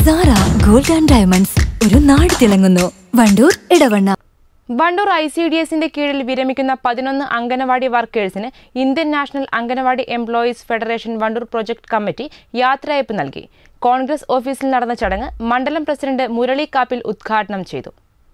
ഇതാര gold and diamonds ഒരു നാട് തിളങ്ങുന്നു Wandoor Edavanna Wandoor I C D എസിന്റെ കീഴിൽ വിരമിക്കുന്ന പതിനൊന്ന് അംഗനവാടി വർക്കേഴ്സിന് Indian national anganwadi employees federation Wandoor project committee യാത്രയയപ്പ് നൽകി കോൺഗ്രസ് ഓഫീസിൽ നടന്ന ചടങ്ങ് മണ്ഡലം പ്രസിഡന്റ് മുരളി കാപ്പിൽ ഉദ്ഘാടനം ചെയ്തു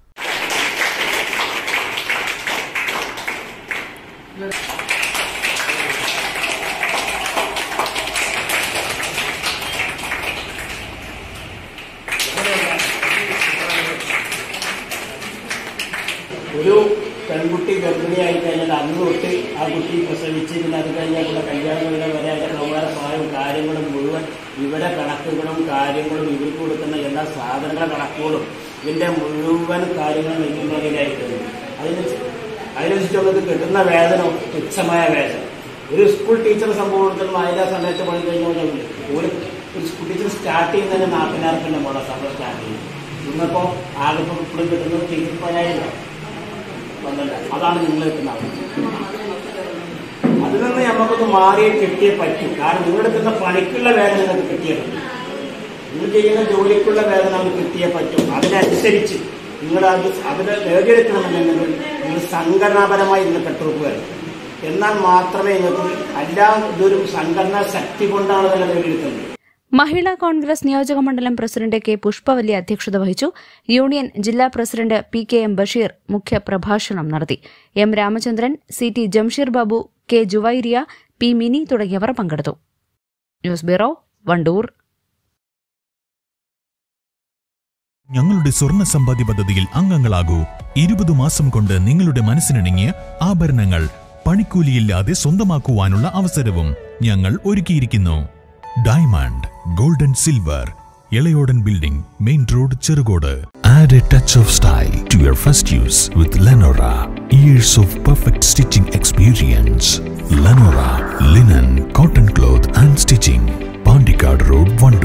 ഒരു പെൺകുട്ടി ഗർഭിണിയായി കഴിഞ്ഞാൽ അന്ന് തൊട്ട് ആ കുട്ടി പ്രസവിച്ച് പിന്നെ അത് കഴിഞ്ഞാൽ ഇവിടെ കല്യാണം കഴിഞ്ഞാൽ വരെ അതിന്റെ കൗമാര പ്രായവും കാര്യങ്ങളും മുഴുവൻ ഇവിടെ കണക്കുകളും കാര്യങ്ങളും ഇവർക്ക് കൊടുക്കുന്ന എല്ലാ സാധനങ്ങളുടെ കണക്കുകളും ഇതിന്റെ മുഴുവൻ കാര്യങ്ങളും നെയ്യുന്നതിനായിട്ടുണ്ട് അതിന് അതിനനുസരിച്ച് നമുക്ക് കിട്ടുന്ന വേതന തുച്ഛമായ വേതനം ഒരു സ്കൂൾ ടീച്ചർ സംഭവത്തിലും അതിന്റെ സമയത്ത് പണി കഴിഞ്ഞാൽ ഒരു ഒരു സ്കൂൾ ടീച്ചർ സ്റ്റാർട്ട് ചെയ്യുന്നതിന് നാൽപ്പതിനായിരത്തിന്റെ മുകളിൽ സമയം സ്റ്റാർട്ട് ചെയ്യും ഇന്നിപ്പോ ആകെ ഇപ്പോഴും കിട്ടുന്നത് തിരുപ്പതിനായിരം വന്നില്ല അതാണ് നിങ്ങൾ കിട്ടുന്നത് അതിൽ നിന്ന് നമുക്കൊന്ന് മാറിയേ കിട്ടിയേ പറ്റൂ കാരണം നിങ്ങൾ എടുക്കുന്ന പണിക്കുള്ള വേദന നിങ്ങൾക്ക് കിട്ടിയേ പറ്റും നിങ്ങൾ ചെയ്യുന്ന ജോലിക്കുള്ള വേദന നമുക്ക് കിട്ടിയേ പറ്റും അതിനനുസരിച്ച് നിങ്ങൾ അത് അതിനെ നേടിയെടുക്കണമെന്നുണ്ടെങ്കിൽ നിങ്ങൾ സംഘടനാപരമായി ഇതിന് കെട്ടുറപ്പ് വരണം എന്നാൽ മാത്രമേ നിങ്ങൾക്ക് എല്ലാം ഇതൊരു സംഘടനാ ശക്തി കൊണ്ടാണ് ഇതിനെ നേടിയെടുക്കുന്നത് മഹിളാ കോൺഗ്രസ് നിയോജക മണ്ഡലം പ്രസിഡന്റ് കെ പുഷ്പവല്ലി അധ്യക്ഷത വഹിച്ചു യൂണിയൻ ജില്ലാ president P K M Basheer മുഖ്യ പ്രഭാഷണം നടത്തി M Ramachandran C T Jamsheer Babu K Juwairiya P Mini തുടങ്ങിയവർ പങ്കെടുത്തു ന്യൂസ് ബ്യൂറോ വണ്ടൂർ ഞങ്ങളുടെ സ്വർണ്ണ സമ്പാദ്യ പദ്ധതിയിൽ അംഗങ്ങളാകൂ ഇരുപത് മാസം കൊണ്ട് നിങ്ങളുടെ മനസ്സിനിണങ്ങിയ ആഭരണങ്ങൾ പണിക്കൂലിയില്ലാതെ സ്വന്തമാക്കുവാനുള്ള അവസരവും ഞങ്ങൾ ഒരുക്കിയിരിക്കുന്നു diamond gold and silver Elayodan building main road Cherukode add a touch of style to your first use with Lenora years of perfect stitching experience Lenora linen cotton cloth and stitching Pandikkad road Wandoor